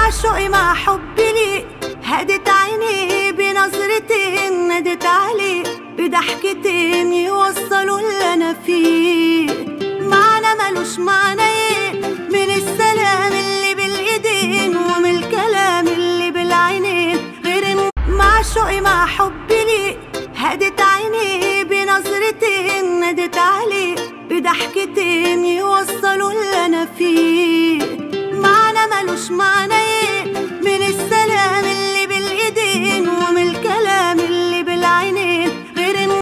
معشوقي مع حبي لي هدت عيني بنظرتين نادت عليه بضحكتين يوصلوا اللي انا فيه معنى ملوش معنى ايه من السلام اللي بالايدين ومن الكلام اللي بالعينين غير إن معشوقي مع حبي لي هدت عيني بنظرتين نادت عليه بضحكتين يوصلوا اللي انا فيه